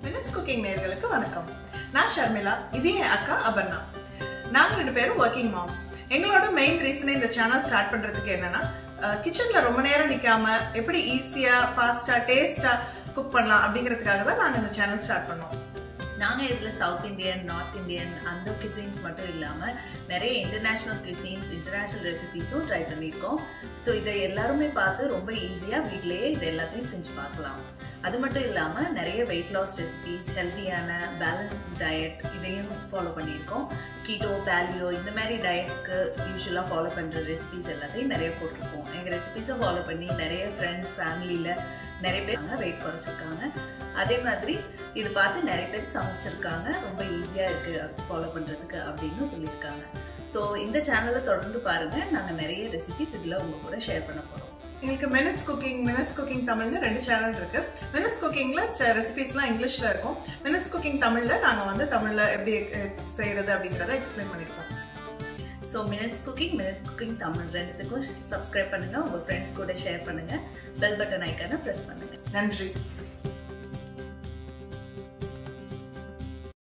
minutes cooking நேர்களுக்கு வணக்கம் நான் ஷர்மிளா இது என் அக்கா அபர்ணா நாங்க ரெண்டு பேரும் ஒர்க்கிங் மாம்ஸ் எங்களோட மெயின் ரீசனே இந்த சேனல் ஸ்டார்ட் பண்றதுக்கு என்னன்னா கிச்சன்ல ரொம்ப நேரம் நிக்காம எப்படி ஈஸியா ஃபாஸ்டா டேஸ்டா குக் பண்ணலாம் அப்படிங்கிறதுக்காக தான் நாங்க இந்த சேனல் ஸ்டார்ட் பண்ணோம் நாங்கள் இதில் சவுத் இந்தியன் நார்த் இந்தியன் அந்த cuisines மட்டும் இல்லாமல் நிறைய இன்டர்நேஷ்னல் cuisines இன்டர்நேஷ்னல் ரெசிபீஸும் ட்ரை பண்ணியிருக்கோம் ஸோ இதை எல்லாருமே பார்த்து ரொம்ப ஈஸியாக வீட்டிலேயே இது எல்லாத்தையும் செஞ்சு பார்க்கலாம் அது மட்டும் இல்லாமல் நிறைய வெயிட் லாஸ் ரெசிபீஸ் ஹெல்த்தியான பேலன்ஸ் டயட் இதையும் ஃபாலோ பண்ணியிருக்கோம் கீட்டோ பேலியோ இந்த மாதிரி டயட்ஸ்க்கு யூஸ்வலாக ஃபாலோ பண்ணுற ரெசிபீஸ் எல்லாத்தையும் நிறைய போட்டிருக்கோம் எங்கள் ரெசிபீஸை ஃபாலோ பண்ணி நிறைய ஃப்ரெண்ட்ஸ் ஃபேமிலியில் நிறைய பேர் வெயிட் குறைச்சிருக்காங்க அதே மாதிரி இது பார்த்து நிறைய பேர் சமைச்சிருக்காங்க ரொம்ப ஈஸியாக இருக்குது ஃபாலோ பண்ணுறதுக்கு அப்படின்னு சொல்லியிருக்காங்க ஸோ இந்த சேனலை தொடர்ந்து பாருங்கள் நாங்கள் நிறைய ரெசிபிஸ் இதில் உங்கள் கூட ஷேர் பண்ண போகிறோம் எங்களுக்கு மினிட்ஸ் குக்கிங் மினிட்ஸ் குக்கிங் தமிழ்னு ரெண்டு சேனல் இருக்கு மினிட்ஸ் குக்கிங்ல ரெசிபிஸ்லாம் இங்கிலீஷ்ல இருக்கும் மினிட்ஸ் குக்கிங் தமிழ்ல நாங்க வந்து தமிழ்ல எப்படி அஹ், செய்யறது அப்படிங்கறத எக்ஸ்பிளைன் பண்ணிருக்கோம் so minutes cooking minutes cooking Tamil ரெண்டுத்துக்கும் சப்ஸ்கிரைப் பண்ணுங்கள் உங்கள் ஃப்ரெண்ட்ஸ் கூட ஷேர் பண்ணுங்கள் பெல் பட்டன் ஐக்கானை ப்ரெஸ் பண்ணுங்கள் நன்றி